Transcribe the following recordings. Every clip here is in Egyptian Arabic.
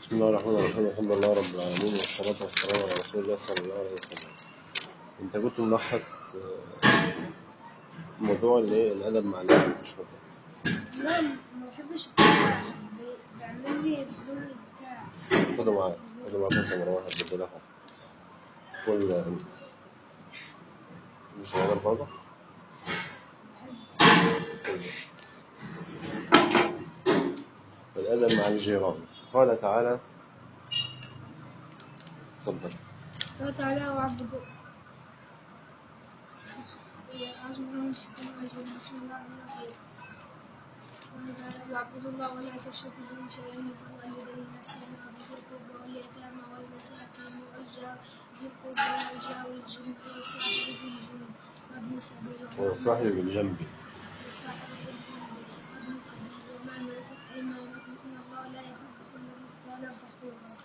بسم الله الرحمن الرحيم الحمد لله رب العالمين والصلاة والسلام على رسول الله صلى الله عليه وسلم انت كنت ملخص آه، موضوع اللي هي الادب مع العلم مش كده لا ما بحبش التفاح بي- بيعمل لي بذور بتاع خده معاك خده معاك انت مرة واحد بدلها كل آه، مش هيعمل برضه الادب مع الجيران قال تعالى تفضل قال تعالى واعبدوا أعوذ بالله من الشيطان الرجيم بسم الله الرحمن الرحيم قال تعالى واعبدوا الله ولا تشركوا به شيئا وبالوالدين إحسانا وبذي القربى واليتامى والمساكين والجار ذي القربى والجار الجنب والصاحب بالجنب وابن السبيل وما وصاحب بالجنب وصاحب بالجنب وابن السبيل وما ملكت أيمانكم إن الله لا يحب كل مختال فخورا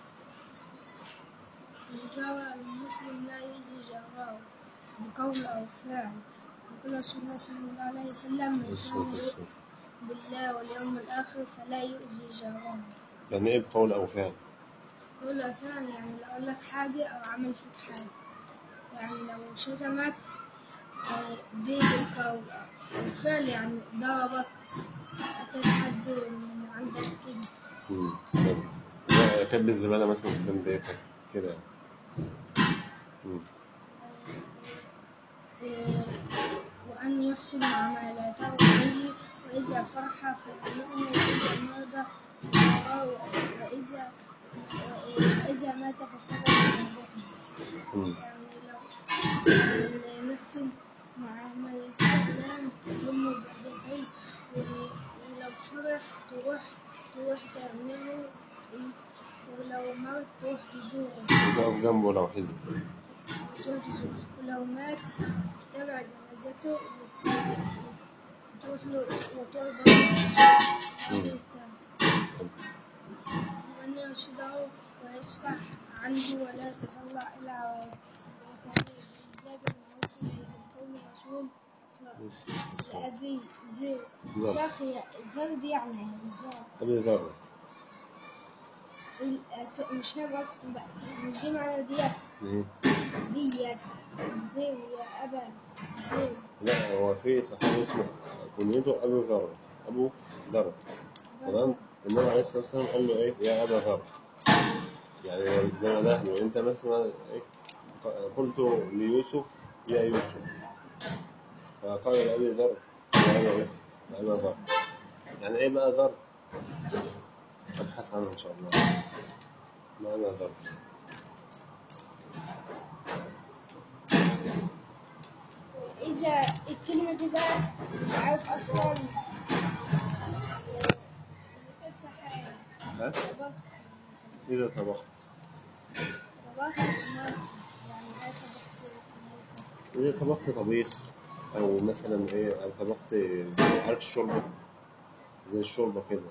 الجار المسلم لا يؤذي جاره بقول أو فعل وقال رسول الله صلى الله عليه وسلم من الصلاة كان والسلام يؤمن بالله واليوم الآخر فلا يؤذي جاره يعني ايه بقول او فعل قول أو فعل يعني لو قال لك حاجة أو عمل فيك حاجة يعني لو شتمك أو دي بالقول أو فعل يعني ضربك أتت حد من عندك كده مم. طيب. لا، كب الزبالة مثلا قدام بيتك كده يعني. مم. وأن يحسن معاملته إليه وإذا فرح فيهنئه وإذا مرض فيراه وإذا وإذا مات فقد جنازته مم. يعني لو يعني نحسن معاملته لا تكلمه بالحلم ولو فرح تروح تروح تعمله ولو مرض تروح تزوره وتقف جنبه لو حزن وتحجزه ولو مات تتبع جنازته وتروح له وترضى مم. وأن يرشده ويصفح عنه ولا يتطلع إلى عورته وكان الزاد المعروف بالقول رسول لأبي زر زر. شاخي زر دي يعني زر أبي ذر الأس- مش هي بس بقى مش دي معنى ديت مم. ديت زر يا أبا زر لا هو في صحابي اسمه كنيته أبو ذر أبو ذر تمام النبي عليه الصلاة والسلام قال له إيه يا أبا ذر يعني زي ما ده له أنت مثلا إيه قلت ليوسف يا يوسف فقال لأبي ذر يا أبا إيه يا أبا ذر يعني إيه بقى ذر أبحث عنه إن شاء الله معنى ذر إذا الكلمة دي بقى مش عارف أصلا بتفتح حاجة ها طبخت إذا طبخت طبخت النار يعني إيه طبخت النار؟ إذا طبخت طبيخ أو مثلا إيه أو طبخت زي عارف الشوربة زي الشوربة كده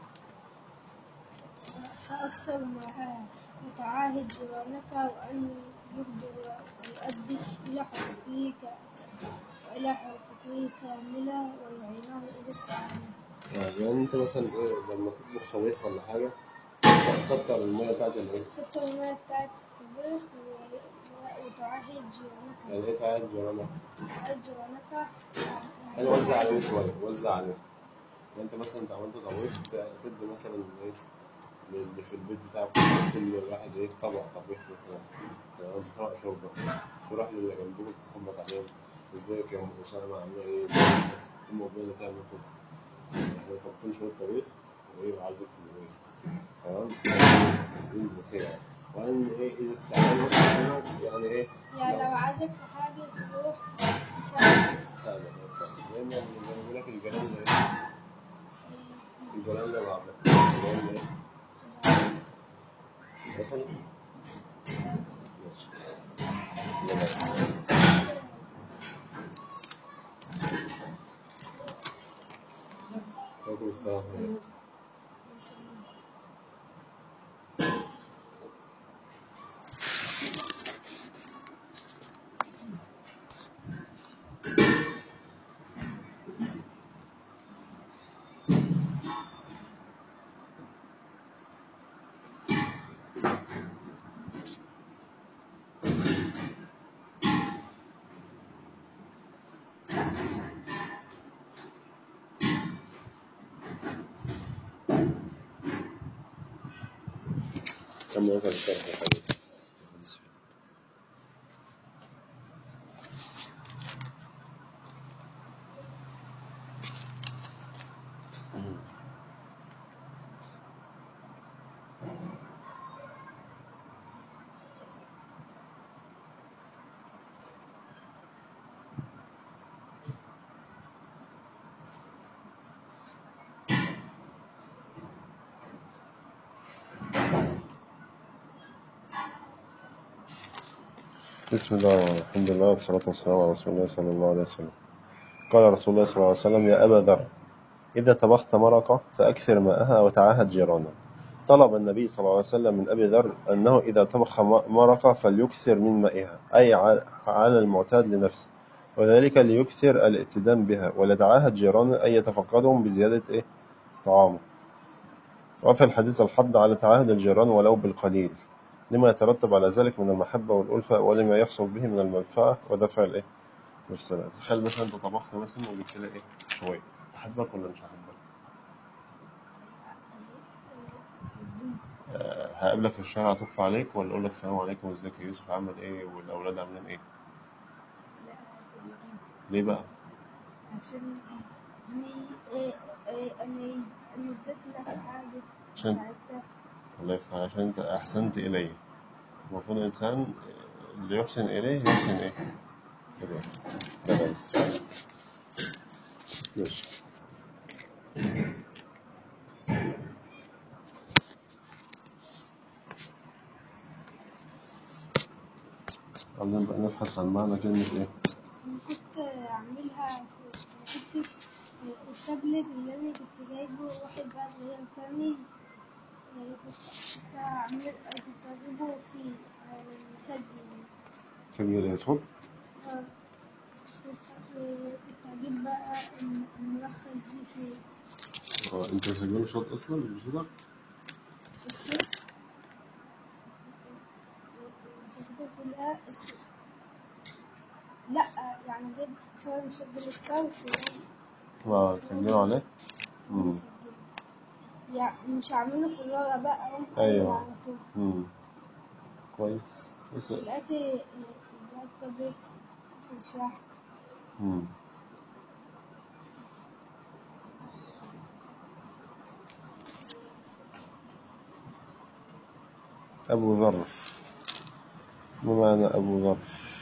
فأكثر ما وتعاهد جيرانك وأن يبدو ويؤدي إلى حقوقه ك- إلى حقوقه كاملة ويعينه إذا استعان يعني أنت مثلا إيه لما تطبخ طبيخ ولا حاجة تكتر المية بتاعت الإيه كتر المية بتاعت الطبيخ و- و- وتعاهد جيرانك يعني إيه تعاد جرامة تعاهد جيرانك يعني وزع عليهم شوية وزع عليهم يعني أنت مثلا أنت عملت طبيخ ت- تدي مثلا إيه للي في البيت بتاعك كل واحد إيه طبق طبيخ مثلا تمام طبق شوربة تروح للي جنبك تخبط عليهم ازيك يا ام اسامه عامله ايه الموضوع ده تعمل كده احنا طابخين شويه طبيخ وايه وعايزك تبقى ايه تمام دي المثيرة يعني وان ايه اذا استعملوا استعملوا يعني ايه يعني لو عايزك في حاجة تروح تساعد سهلة لان زي ما بقول لك الجيران ده ايه الجيران ده بعض الجيران ده ايه وصل ماشي يلا. عليكم السلام ورحمة الله. كم وقت الشرح الحديث بسم الله الحمد لله والصلاة والسلام على رسول الله صلى الله عليه وسلم قال رسول الله صلى الله عليه وسلم يا أبا ذر إذا طبخت مرقة فأكثر ماءها وتعاهد جيرانا طلب النبي صلى الله عليه وسلم من أبي ذر أنه إذا طبخ مرقة فليكثر من مائها أي على المعتاد لنفسه وذلك ليكثر الائتدام بها وليتعاهد جيرانه أن يتفقدهم بزيادة إيه؟ طعامه وفي الحديث الحض على تعاهد الجيران ولو بالقليل لما يترتب على ذلك من المحبة والألفة ولما يحصل به من المنفعة ودفع الإيه؟ المفسدات تخيل مثلا أنت طبخت مثلا وجبت لي إيه؟ شوية أحبك ولا مش أحبك؟ أه هقابلك في الشارع أطف عليك ولا أقول لك السلام عليكم وإزيك يا يوسف عامل إيه والأولاد عاملين إيه؟ ليه بقى؟ عشان أنا إيه إيه أنا أنا اديت لك حاجة عشان ساعدتك الله يفتح عليك، عشان أنت أحسنت إلي المفروض الإنسان اللي يحسن إليه يحسن إيه؟ إليه كذلك ماشي عاوزين بقى نبحث عن معنى كلمة إيه؟ أنا كنت أعملها في أنا كنت التابلت اللي أنا كنت جايبه واحد بقى صغير تاني آه، كنت كنت أعمل كنت أجيبه في آه، مسجل سجل إيه صوت؟ آه، كنت كنت أجيب بقى الملخص دي في آه، أنت سجله صوت أصلا بصوتك؟ الصوت الكتب كلها الصوت لا يعني جيب صور مسجل الصوت آه سجله عليه؟ مم. مسجل يعني مش هعمله في الورقة بقى أقوم أيوة. على طول مم. كويس بس بس لقيت الطبيب في الشرح مم. أبو ذر ما معنى أبو ذر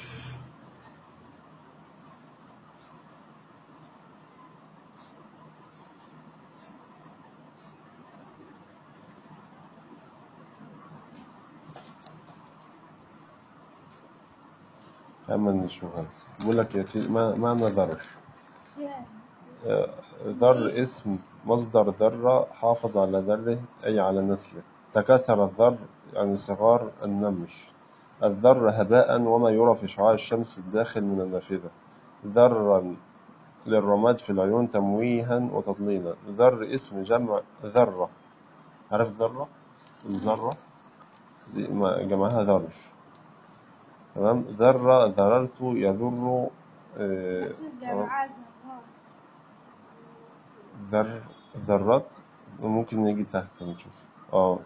أما نشوف هذا بقول لك يا سيدي، ما معنى ذر يعني آه، ذر اسم مصدر ذرة حافظ على ذره أي على نسله تكاثر الذر يعني صغار النمل الذر هباء وما يرى في شعاع الشمس الداخل من النافذة ذرا للرماد في العيون تمويها وتضليلا ذر اسم جمع ذرة عارف ذرة؟ الذرة دي ما- جمعها ذر تمام ذرة ذررت يذر آه، بس الجامعة زهران ذر ذرات ممكن نيجي تحت نشوف اه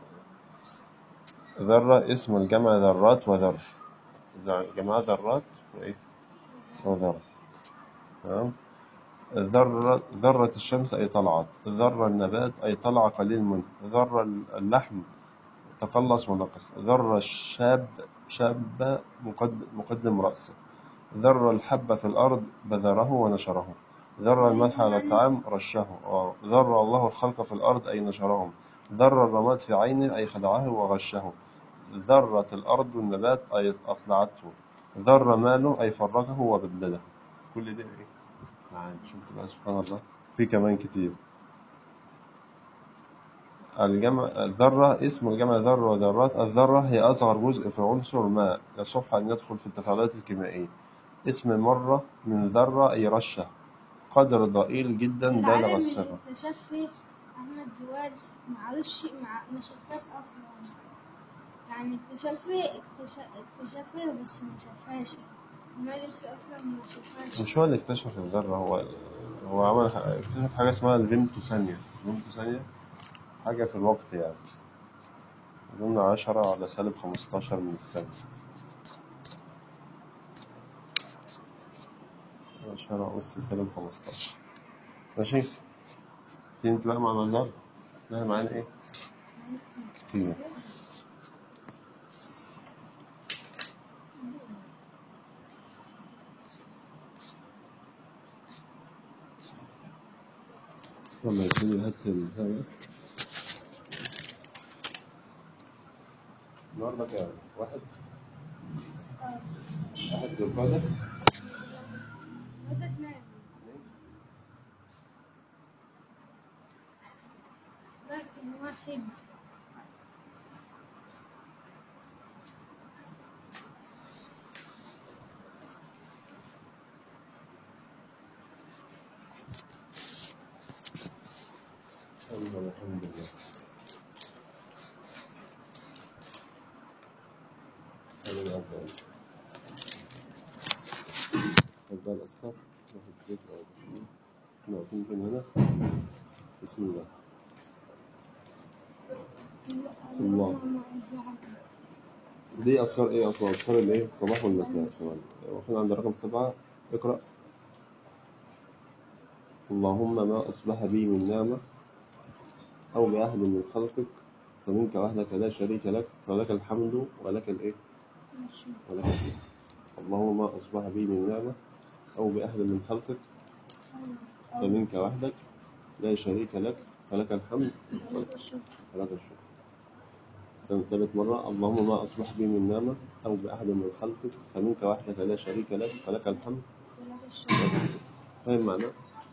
ذرة اسم الجمع ذرات وذر ذر- جمع ذرات وإيه وذر تمام ذرة ذرة الشمس أي طلعت ذر النبات أي طلع قليل منه ذر اللحم تقلص ونقص ذر الشاب شاب مقدم, مقدم رأسه ذر الحب في الأرض بذره ونشره ذر الملح على الطعام رشه آه. ذر الله الخلق في الأرض أي نشرهم ذر الرماد في عينه أي خدعه وغشه ذرت الأرض النبات أي أطلعته ذر ماله أي فرقه وبدده كل ده إيه؟ معانا شفت بقى سبحان الله في كمان كتير الجمع الذرة اسم الجمع ذرة وذرات الذرة هي أصغر جزء في عنصر ما يصح أن يدخل في التفاعلات الكيميائية اسم مرة من ذرة أي رشة قدر ضئيل جدا بالغ العالم الصغر اللي اكتشف أحمد زويل معرفش مع ما شافهاش أصلا يعني اكتشف اكتشف اكتشف بس ما شافهاش ما لسه أصلا ما شافهاش مش هو اللي اكتشف الذرة هو هو عمل ح- اكتشف حاجة اسمها الفيمتو ثانية الفيمتو ثانية حاجة في الوقت يعني قلنا عشرة على سالب خمستاشر من السالب عشرة أس سالب خمستاشر ماشي في انت بقى مع النظر لا معانا ايه كتير لما يكون هات الهواء النهارده كام؟ واحد واحد ذو القعدة هذا اثنين لكن واحد الله الحمد لله حلو الأفضل الباء الأصفر ناخد زيت أو احنا واقفين فين هنا بسم الله اللهم أصبح دي أصفار إيه أصلا أصفار الإيه الصباح والمساء ثواني واقفين عند رقم سبعة اقرأ اللهم ما أصبح بي من نعمة أو بأحد من خلقك فمنك وحدك لا شريك لك فلك الحمد ولك الإيه ولك الشكر اللهم ما أصبح بي من نعمة أو بأحد من خلقك فمنك وحدك لا شريك لك فلك الحمد ولك الشكر فلك الشكر كان ثالث مرة اللهم ما أصبح بي من نعمة أو بأحد من خلقك فمنك وحدك لا شريك لك فلك الحمد ولك الشكر فلك الشكر فاهم معناه؟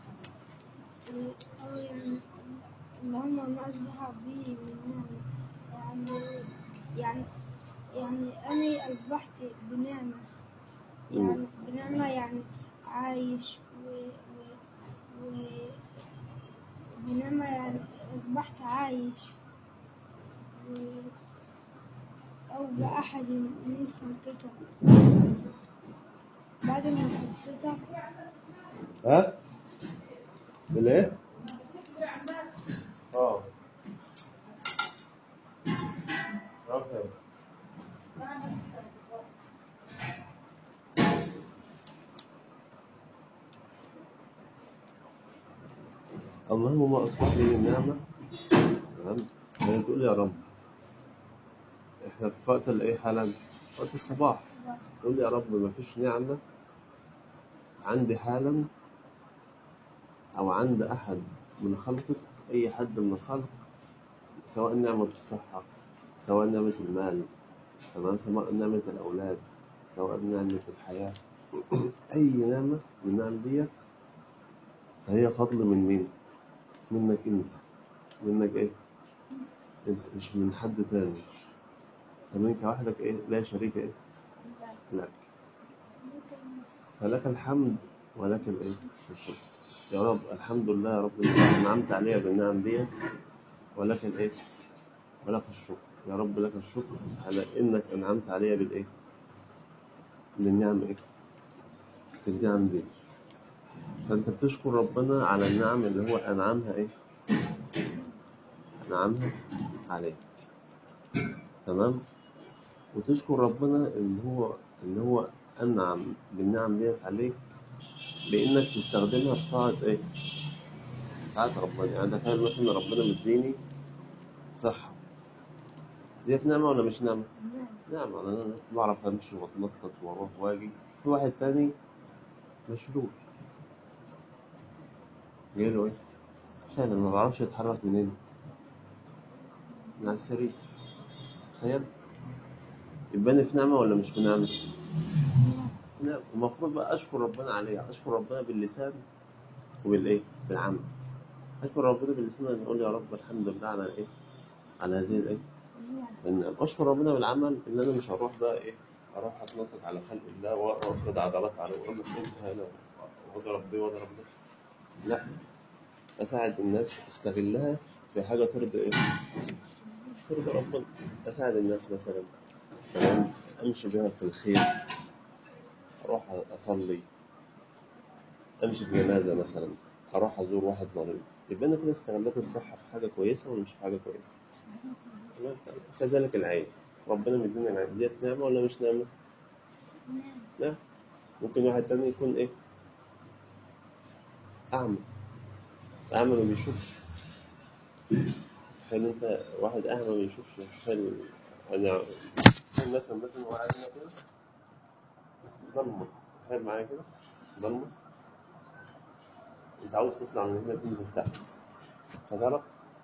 أو يعني اللهم ما أصبح بي من نعمة يعني يعني يعني أنا أصبحت بنعمة يعني بنعمة يعني عايش و, و, و بنعمة يعني أصبحت عايش و أو بأحد من خلقك بعد ما خلقك ها؟ بالإيه؟ آه أوكي اللهم ما أصبح لي من نعمة تمام يعني تقول يا رب إحنا في وقت الإيه حالا؟ وقت الصباح تقول يا رب ما فيش نعمة عندي حالا أو عند أحد من خلقك أي حد من الخلق سواء نعمة الصحة سواء نعمة المال تمام سواء نعمة الأولاد سواء نعمة الحياة أي نعمة من النعم ديت فهي فضل من مين؟ منك أنت منك إيه؟ أنت مش من حد تاني فمنك وحدك إيه؟ لا شريك إيه؟ لك فلك الحمد ولك الإيه؟ الشكر يا رب الحمد لله يا رب إنك أنعمت عليا بالنعم ديت ولك الإيه؟ ولك الشكر يا رب لك الشكر على إنك أنعمت عليا بالإيه؟ بالنعم إيه؟ بالنعم دي فأنت بتشكر ربنا على النعم اللي هو أنعمها إيه؟ أنعمها عليك تمام؟ وتشكر ربنا اللي هو اللي هو أنعم بالنعم ديت عليك بإنك تستخدمها في طاعة إيه؟ طاعة ربنا يعني أنت تخيل مثلا ربنا مديني صحة ديت نعمة ولا مش نعمة؟ نعمة أنا بعرف أمشي وأتنطط وأروح وأجي في واحد تاني مشلول جاي له إيه؟ شلل ما بعرفش يتحرك منين؟ من على السرير تخيل يبقى أنا في نعمة ولا مش في نعمة؟ نعم المفروض بقى أشكر ربنا عليها أشكر ربنا باللسان وبالإيه؟ بالعمل أشكر ربنا باللسان أن أقول يا رب الحمد لله على إيه؟ على هذه الإيه؟ النعم أشكر ربنا بالعمل إن أنا مش هروح بقى إيه؟ أروح أتنطط على خلق الله وأفرض عضلات على وأقول لك أنت هنا وأضرب دي وأضرب ده لا أساعد الناس أستغلها في حاجة ترضي إيه؟ ترضي ربنا أساعد الناس مثلا تمام أمشي بها في الخير أروح أصلي أمشي في جنازة مثلا اروح ازور واحد مريض يبقى انا كده استغلت الصحه في حاجه كويسه ولا مش في حاجه كويسه كذلك العين ربنا مدينا العين ديت نعمه ولا مش نعمه نعم لا ممكن واحد تاني يكون ايه اعمى اعمى ما بيشوفش تخيل انت واحد اعمى ما بيشوفش تخيل انا تخيل مثلا مثلا هو قاعد هنا كده ضلمه تخيل معايا كده ضلمه انت عاوز تطلع من هنا تنزل تحت هتعرف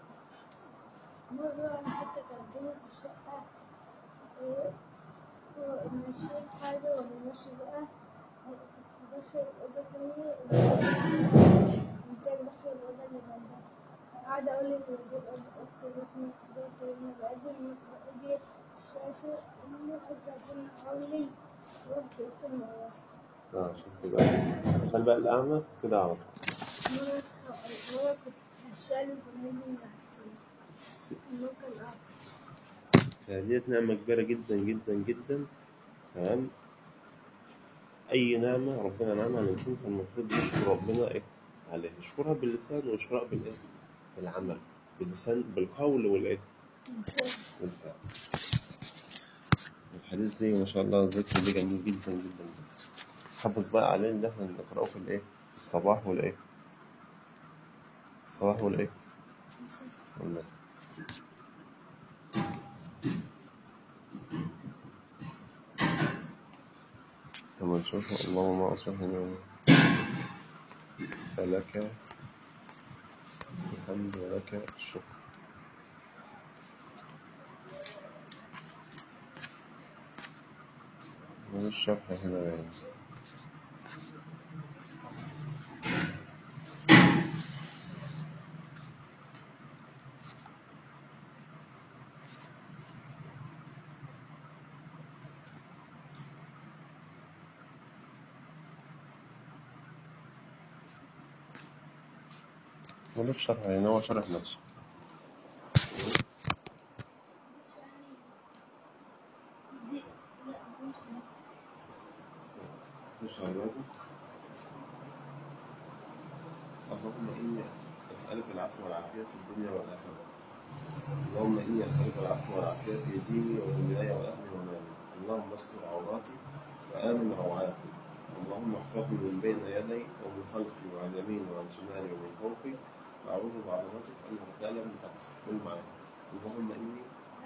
مرة حتى كلمتني في الشقة إيه، ومشيت حاجة وأنا ماشي بقى كنت داخل أوضة تانية كنت داخل الأوضة اللي جنبها قاعدة أقول لي تليفون التليفون التليفون بقدم بإيدي الشاشة إنه بس عشان أقولي رحت قلت الموضوع اه شفت بقى تخيل بقى الاعمى كده اعرف مرة خ- مرة كنت هشال ونازل من على السرير إنه كان قاطع ديت نعمة كبيرة جدا جدا جدا تمام أي نعمة ربنا نعمها على الإنسان فالمفروض يشكر ربنا إيه عليها يشكرها باللسان ويشكرها بالإيه بالعمل باللسان بالقول والإيه والفعل الحديث دي ما شاء الله الذكر دي جميل جدا جدا جدا حافظ بقى عليه اللي احنا نقرأه في الإيه في الصباح والإيه الصباح والإيه والمساء لما نشوف اللهم أصلحنا فلك الحمد ولك الشكر من الشرح هنا يعني ملوش شرح يعني هو شرح نفسه بس يعني دي لا مش مش عبادي اللهم إني أسألك العفو والعافية في الدنيا والآخرة اللهم إني أسألك العفو والعافية في ديني ودنياي وأهلي ومالي اللهم استر عوراتي وآمن روعاتي اللهم احفظني من بين يدي ومن خلفي وعن يميني وعن شمالي ومن فوقي وأعوذ بعظمتك أن أغتال من تحتي قل معايا اللهم إني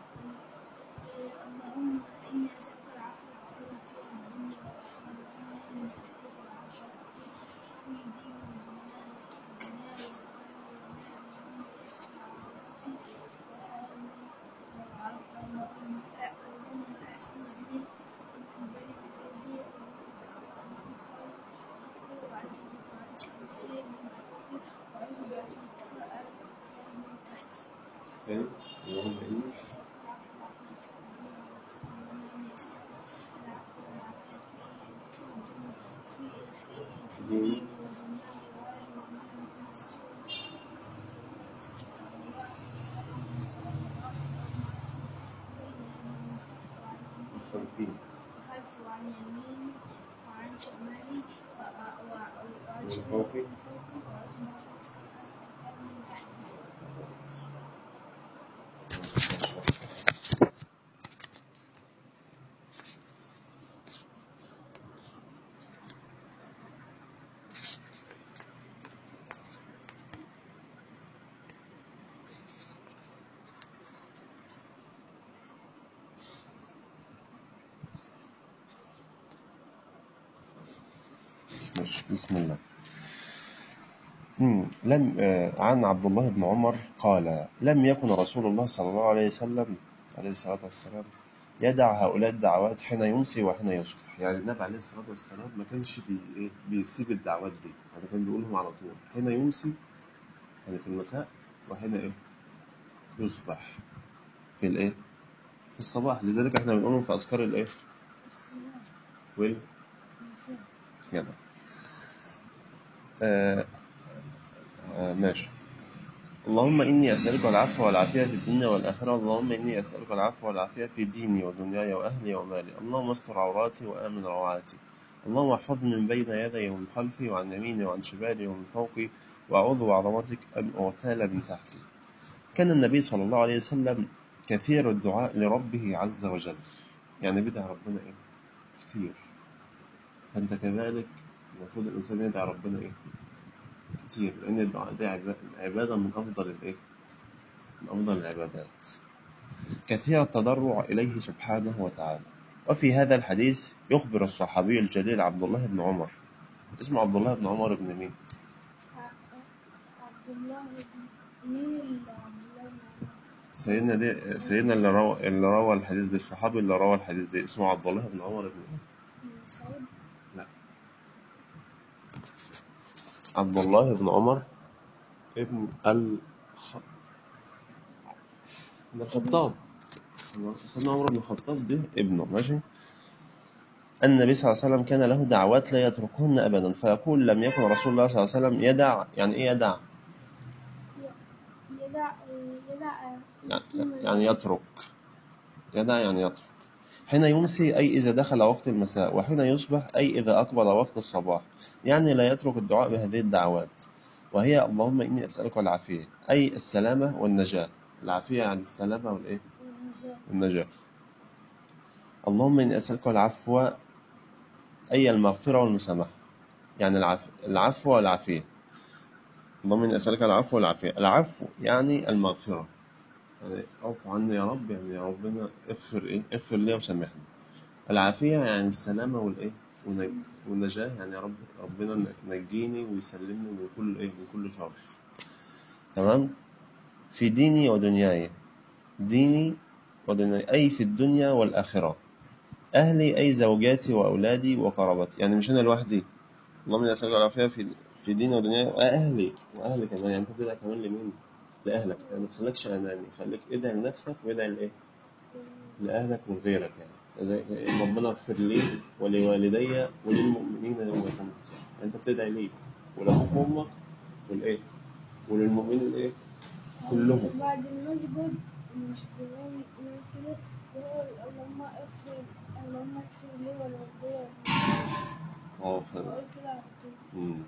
اللهم إني أسألك العفو والعافية في الدنيا والآخرة اللهم إني أسألك العفو والعافية في ديني ودنياي ودنياي وأهلي ومالي اللهم استر عوراتي وآمن روعاتي اللهم اللهم احفظني من بين يدي ومن خلفي وعن يميني وعن شمالي ومن فوقي وأعوذ بعظمتك أن أغتال من تحتي تاني اللهم إني أسألك العفو والعافية في الدنيا والآخرة اللهم إني أسألك العفو والعافية في في الدنيا في في في ديني ودنياي وأهلي ومالي ومن أسوء استر عوراتي وآمن روعاتي اللهم احفظ بين يدي ومن خلفي وعن يميني خلفي وخلفي وعن يميني وعن شمالي و- و- وعن من شمالي فوقي. ومن فوقي وأعوذ بعظمتك أن أغتال من تحتي ماشي بسم الله مم. لم آه، عن عبد الله بن عمر قال لم يكن رسول الله صلى الله عليه وسلم عليه الصلاة والسلام يدع هؤلاء الدعوات حين يمسي وحين يصبح يعني النبي عليه الصلاة والسلام ما كانش بي إيه بيسيب الدعوات دي يعني كان بيقولهم على طول حين يمسي يعني في المساء وحين إيه يصبح في الإيه في الصباح لذلك احنا بنقولهم في أذكار الإيه الصلاة وال المساء جدع آه آه ماشي اللهم إني أسألك العفو والعافية في الدنيا والآخرة اللهم إني أسألك العفو والعافية في ديني ودنياي وأهلي ومالي اللهم استر عوراتي وآمن روعاتي اللهم احفظني من بين يدي ومن خلفي وعن يميني وعن شمالي ومن فوقي وأعوذ بعظمتك أن أغتال من تحتي كان النبي صلى الله عليه وسلم كثير الدعاء لربه عز وجل يعني بدع ربنا إيه كتير فأنت كذلك المفروض الإنسان يدعي ربنا إيه كتير لأن الدعاء ده عبا- عبادة من أفضل الإيه من أفضل العبادات كثير التضرع إليه سبحانه وتعالى وفي هذا الحديث يخبر الصحابي الجليل عبد الله بن عمر اسمه عبد الله بن عمر بن مين عبد الله بن مين اللي عبد الله بن عمر؟ سيدنا دي سيدنا اللي روى اللي روى الحديث ده الصحابي اللي روى الحديث ده اسمه عبد الله بن عمر بن ايه؟ بن مسعود عبد الله بن عمر ابن الخ... بن الخطاب سيدنا عمر بن الخطاب ده ابنه ماشي النبي صلى الله عليه وسلم كان له دعوات لا يتركهن ابدا فيقول لم يكن رسول الله صلى الله عليه وسلم يدع يعني ايه يدع يدع يدع يعني يعني يترك يدع يعني يترك حين يمسي أي إذا دخل وقت المساء وحين يصبح أي إذا أقبل وقت الصباح يعني لا يترك الدعاء بهذه الدعوات وهي اللهم إني أسألك العافية أي السلامة والنجاة العافية يعني السلامة والإيه والنجاة والنجاة اللهم إني أسألك العفو أي المغفرة والمسامحة يعني العفو, العفو والعافية اللهم إني أسألك العفو والعافية العفو يعني المغفرة يعني اعف عني يا رب يعني يا ربنا اغفر ايه اغفر لي وسامحني العافية يعني السلامة والايه والنج- والنجاة يعني يا رب ربنا نجيني ويسلمني من كل ايه من كل شر تمام في ديني ودنياي ديني ودنياي أي في الدنيا والآخرة أهلي أي زوجاتي وأولادي وقرابتي يعني مش أنا لوحدي اللهم إني أسألك العافية في في ديني ودنياي وأهلي وأهلي كمان يعني أنت بتدعي كمان لمين؟ لأهلك يعني ما تخليكش أناني خليك ادعي لنفسك وادعي لإيه؟ لأهلك ولغيرك يعني زي ربنا اغفر لي ولوالدي وللمؤمنين يوم يقوم الحساب يعني أنت بتدعي ليه ولأبوك وأمك والإيه؟ وللمؤمنين الإيه؟ كلهم بعد المسجد مش بنقول نقول كده بنقول اللهم اغفر اللهم اغفر لي ولوالدي اه فاهم بقول كده على طول مم.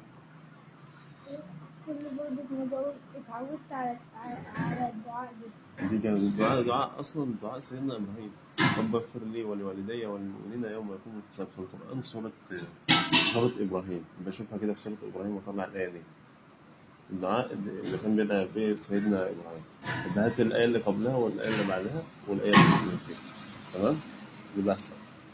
كل برضه ما بقول اتعودت على على الدعاء ده دي كان الدعاء دعاء اصلا دعاء سيدنا ابراهيم رب اغفر لي ولوالدي والمؤمنين يوم يقوم الحساب في القران سوره سوره ابراهيم بشوفها كده في سوره ابراهيم وطلع الايه دي الدعاء اللي كان بيدعي به سيدنا ابراهيم يبقى هات الايه اللي قبلها والايه اللي بعدها والايه اللي فيها تمام دي بحث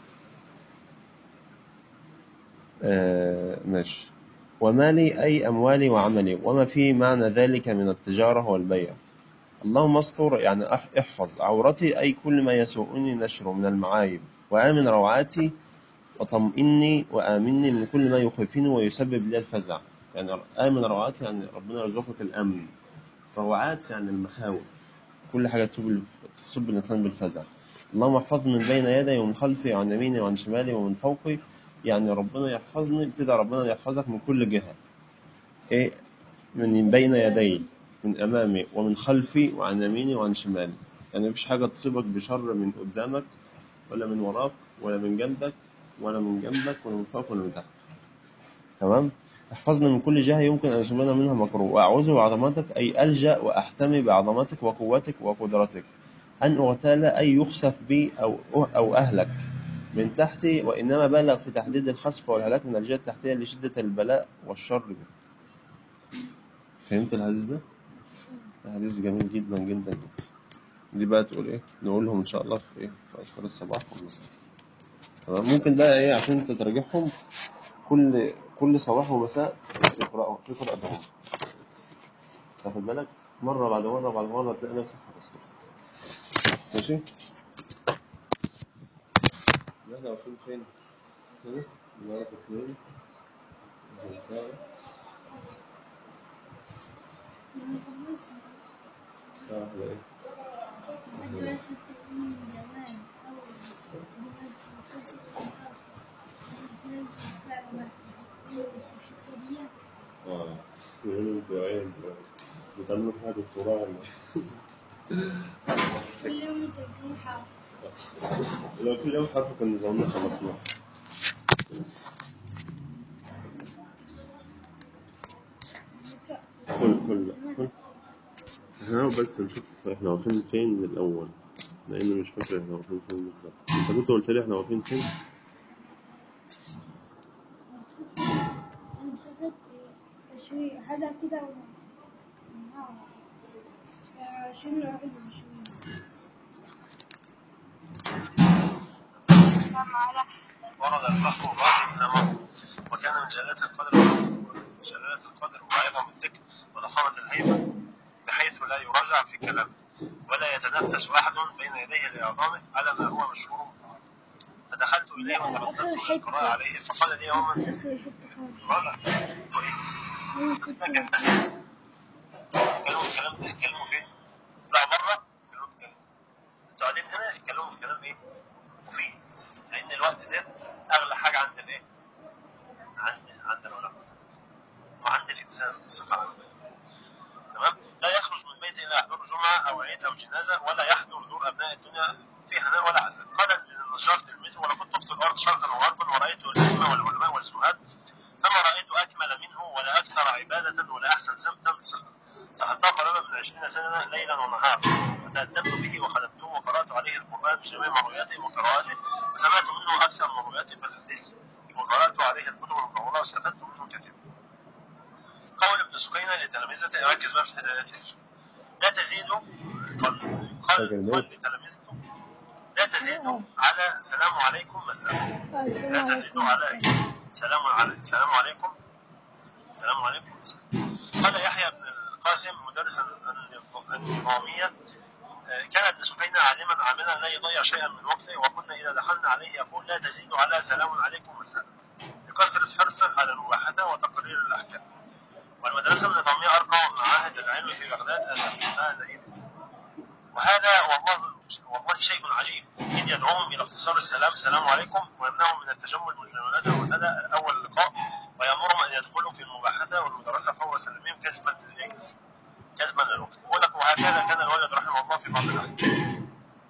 آه ماشي ومالي أي أموالي وعملي وما في معنى ذلك من التجارة والبيع اللهم استر يعني أح- احفظ عورتي أي كل ما يسوءني نشره من المعايب وآمن روعاتي وطمئني وآمني من كل ما يخيفني ويسبب لي الفزع يعني آمن روعاتي يعني ربنا يرزقك الأمن روعات يعني المخاوف كل حاجة تصب تصب الإنسان بالفزع اللهم احفظني من بين يدي ومن خلفي وعن يميني وعن شمالي ومن فوقي يعني ربنا يحفظني بتدعي ربنا يحفظك من كل جهة إيه من بين يدي من أمامي ومن خلفي وعن يميني وعن شمالي يعني مفيش حاجة تصيبك بشر من قدامك ولا من وراك ولا من جنبك ولا من جنبك ولا من فوق ولا من تحت تمام احفظنا من كل جهة يمكن أن يصيبنا منها مكروه وأعوذ بعظمتك أي ألجأ وأحتمي بعظمتك وقوتك وقدرتك أن أغتال أي يخسف بي أو أو أهلك من تحتي وإنما بالغ في تحديد الخسف والهلاك من الجهة التحتية لشدة البلاء والشر به فهمت الحديث ده؟ حديث جميل جدا جدا جدا دي بقى تقول ايه نقولهم ان شاء الله في ايه في اذكار الصباح والمساء تمام ممكن بقى ايه عشان انت تراجعهم كل كل صباح ومساء تقرأهم تقرأ بهم تاخد بالك مرة بعد مرة بعد مرة تلاقي نفسك حفظته ماشي احنا واقفين فين؟ هنا نعرف اثنين زنكارة يعني خلصنا الساعة واحدة ايه؟ مدرسة الأم جمال أول جمال في الخمسة الآخر ننزل فعلا في الحتة ديت اه يقولوا انتوا ايه انتوا بتعملوا فيها دكتوراه ولا كل يوم تلقين حرف لو كل يوم حرف كنا زماننا خلصناه وك- احنا بس نشوف احنا واقفين فين من الأول لأني مش فاكر احنا واقفين فين بالظبط انت كنت قلت لي احنا واقفين فين أنا سافرت عشرين هذا كده عشرين واحد وعشرين ورد الفخر الرازي إنما وكان من جلالة القدر جلالة القدر وعظم الذكر وضخامة الهيبة بحيث لا يراجع في كلامه ولا يتنفس أحد بين يديه لإعظامه على ما هو مشهور فدخلت إليه وترددت للقراءة عليه فقال لي يوما آخر حتة خالص رجع وإيه أنا كنت لكن بس اتكلموا في الكلام ده اتكلموا فين؟ اطلعوا بره اتكلموا في الكلام انتوا قاعدين هنا اتكلموا في كلام ايه؟ مفيد لأن الوقت ده أغلى حاجة عند الايه؟ عند عند العلماء وعند الإنسان بصفة عامة تمام؟ لا يخرج من بيته إلا يحضر جمعة أو عيد أو جنازة ولا يحضر دور أبناء الدنيا في هناء ولا حزن قال ابن النجار تلميذه ولقد طفت الأرض شرقا وغربا ورأيت الأئمة والعلماء والزهاد فما رأيت أكمل منه ولا أكثر عبادة ولا أحسن سمتا صحبته قرابة من عشرين سنة ليلا ونهارا وتأدبت به وخدمته وقرأت عليه القرآن بجميع مروياته وقراءاته وسمعت منه أكثر مروياته في الحديث وقرأت عليه الكتب المطولة واستفدت منه كثيرا قول ابن سكينة لتلامذته ركز بقى في الحدايات لا تزيد قال قال قال لتلامذته لا تزيدوا على سلام عليكم مساء لا تزيدوا على إيه؟ سلام على سلام عليكم سلام عليكم مساء قال يحيى بن القاسم مدرس النظامية آه، كان ابن سكينة عالما عاملا لا يضيع شيئا من وقته وكنا إذا دخلنا عليه يقول لا تزيدوا على سلام عليكم مساء لكثرة حرصه على المباحثة وتقرير الأحكام والمدرسة النظامية أرقى معاهد العلم في بغداد آنئذ وهذا والله والله شيء عجيب إذ يدعوهم إلى اختصار السلام السلام عليكم ويمنعهم من التجمل بالجملات المعتادة أول اللقاء ويأمرهم أن يدخلوا في المباحثة والمدرسة فور سلامهم كسبا للإيه؟ كسبا للوقت يقول لك وهكذا كان الولد رحمه الله في بعض الأحيان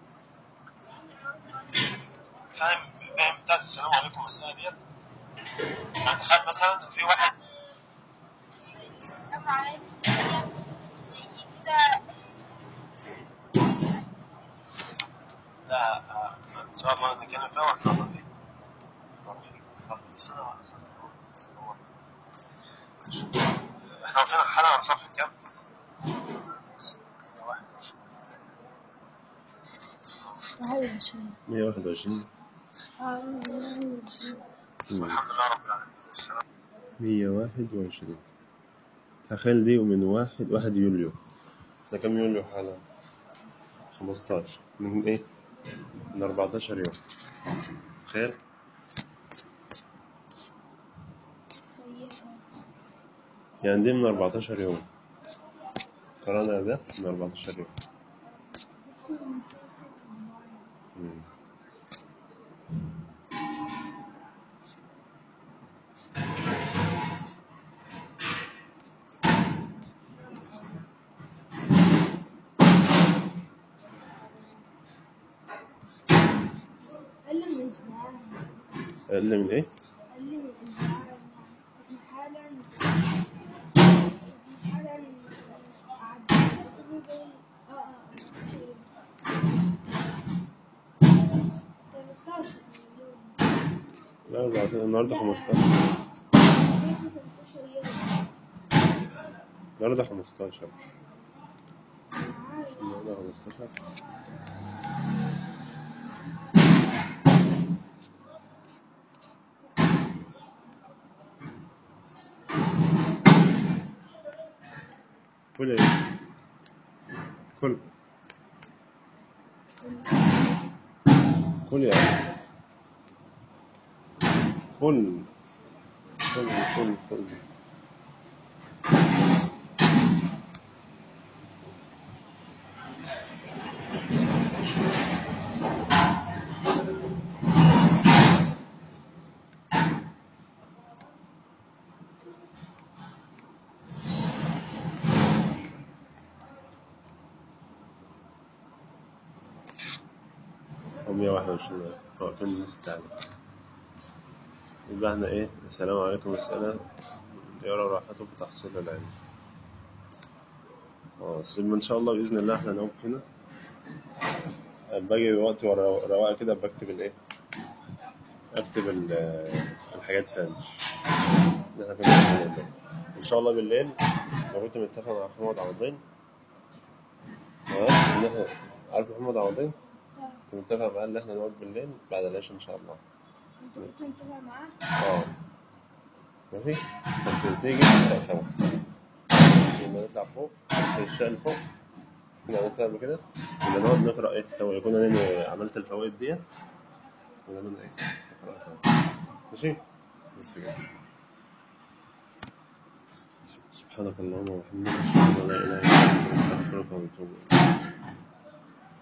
فاهم فاهم بتاعت السلام عليكم المسألة ديت؟ يعني تخيل مثلا في واحد السلام عليكم هي زي كده لا آه، ان شاء الله نتكلم فيها ولا صعبة دي؟ صعبة بس أنا واحد احنا واقفين حالة على صفحة كام؟ واحد. واحد وعشرين 121 اه واحد وعشرين الحمد لله رب العالمين والسلام 121 تخيل دي من واحد واحد يوليو ده كام يوليو حالا 15 من ايه من 14 يوم تخيل يعني دي من 14 يوم قرانا ده من 14 يوم مم. أقل من أسبوعين أقل من ايه؟ أقل من أسبوعين يعني إحنا حالا إحنا حالا عدى اه اه شيء 13 مليون لا 14 النهارده 15 13 يوم النهارده 15 أنا عارف النهارده 15 كل ايه؟ كل كل يا أخي. كل كل كل كل أو 121 واقفين لسه عليه يبقى احنا ايه السلام عليكم السلام يرى راحته في تحصيل العلم اه بس ان شاء الله باذن الله احنا نقف هنا باجي وقت ورا- رواقه كده بكتب الايه اكتب ال- الحاجات تاني اللي احنا كنا بنعملها ده. ان شاء الله بالليل لو كنت متفق مع محمد عوضين تمام ان احنا عارف محمد عوضين اه كنت متفق معاه ان احنا نقعد بالليل بعد العشاء ان شاء الله انت كنت متابع معاه اه ماشي كنت تيجي نقرا سوا لما نطلع فوق في الشقة اللي فوق كنا عملتها قبل كده كنا نقعد نقرا ايه سوا كنا ننوي عملت الفوائد ديت كنا من ايه نقرا سوا ماشي بس كده سبحانك اللهم وبحمدك اشهد ان لا اله الا انت استغفرك واتوب اليك